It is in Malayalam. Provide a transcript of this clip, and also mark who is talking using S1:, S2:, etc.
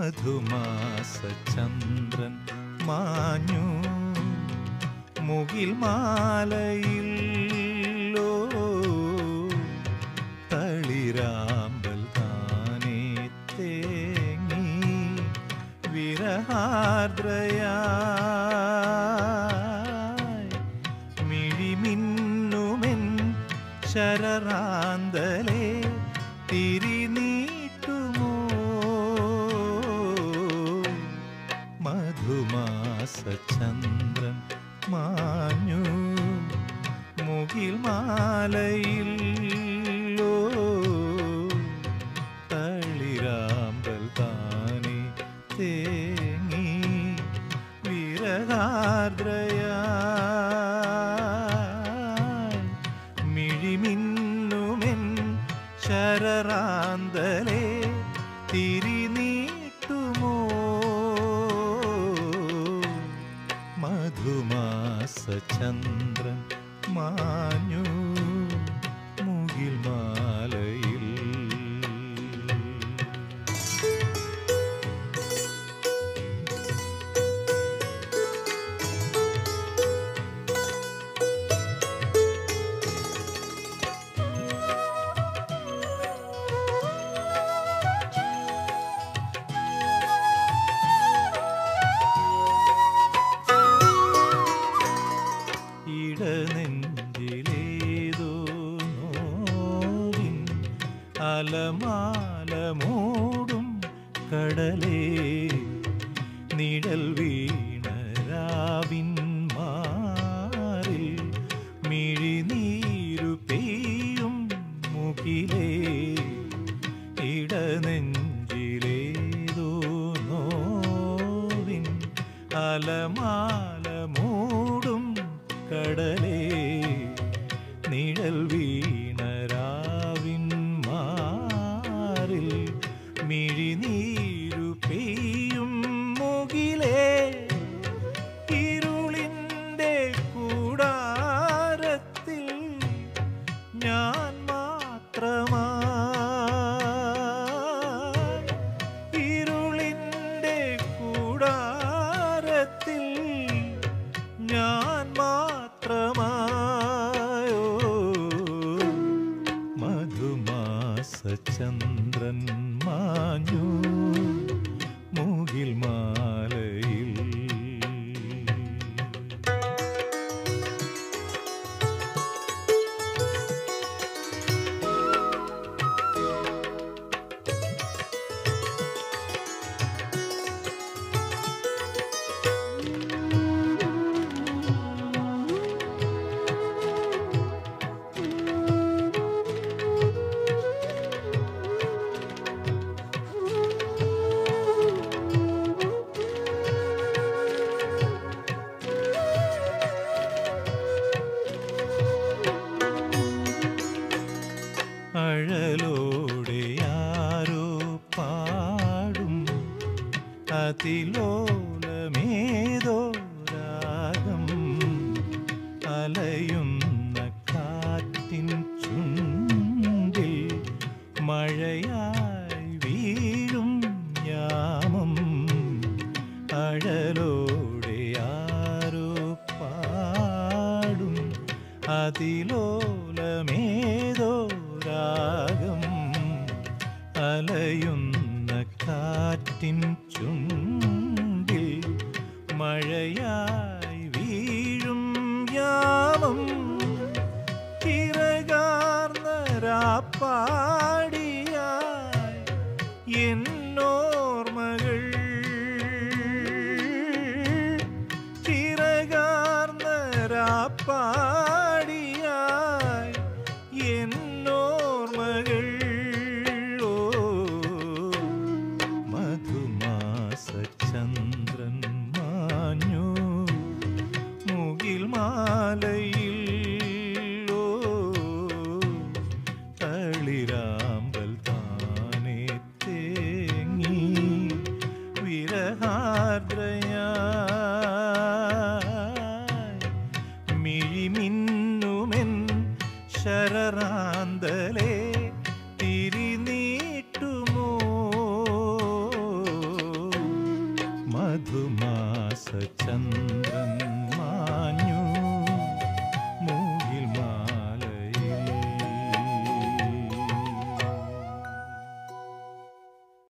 S1: മധുമാസ ചന്ദ്രൻ മാഞ്ഞു മുകിൽ മാലയിൽ ഓ, തളിരാമ്പൽ താനേ തേങ്ങി വിരഹാർദ്രയായി മിഴിമിന്നുമെൻ ശരറാന്തലേ തിരിനീട്ടുമോ മധുമാസ ചന്ദ്രൻ മാഞ്ഞു മുകിൽ മാലയിൽ ഓ, തളിരാമ്പൽ താനെ തേങ്ങി വിരഹാർദ്രയായി മിഴിമിന്നുമെൻ ശരറാന്തലേ തിരിനീട്ടുമോ മധുമാസ ചന്ദ്രൻ മാഞ്ഞു മുകിൽ മാലയിൽ ഇടനെഞ്ചിലേതോ നോവിൻ അലമാല മൂടും കടലേ നിഴൽ വീണ രാവിൻ മാറിൽ മിഴിനീരു പെയ്യും മുകിലേ ഇടനെഞ്ചിലേതോ നോവിൻ അലമാല മൂടും കടലേ നിഴൽ വീണ രാവിൻ മാറിൽ മിഴിനീരു പെയ്യും മുകിലേ ഇരുളിൻ്റെ കൂടാരത്തിൽ ഞാൻ മാത്രമായി ഇരുളിൻ്റെ കൂടാരത്തിൽ ഞാൻ മാത്രമായോ മധുമാസ ചന്ദ്രൻ മാഞ്ഞു മുകിൽ മാലയിൽ അഴലോടെ ആരോ പാടും അതിലോലമേതോ രാഗം അലയുന്ന കാറ്റിൻ ചുണ്ടിൽ മഴയായി വീഴും യാമം അഴലോടെ ആരോ പാടും അതിലോലമേതോ രാഗം അലയുന്ന കാറ്റിൻ ചുണ്ടിൽ മഴയായി വീഴും യാമം തിരകാർന്ന രാപ്പാടിയായി എന്നോർമകൾ തിരകാർന്ന രാപ്പാടിയായി എന്നോർമകൾ ഓ മധുമാസ ചന്ദ്രൻ മാഞ്ഞു മുകിൽ മാലയിൽ ഓ തളിരാമ്പൽ താനേ തേങ്ങി വിരഹാർദ്രയായി മിഴിമിന്നുമെൻ ശരറാന്തലേ തിരിനീട്ടുമോ ചന്ദ്രൻ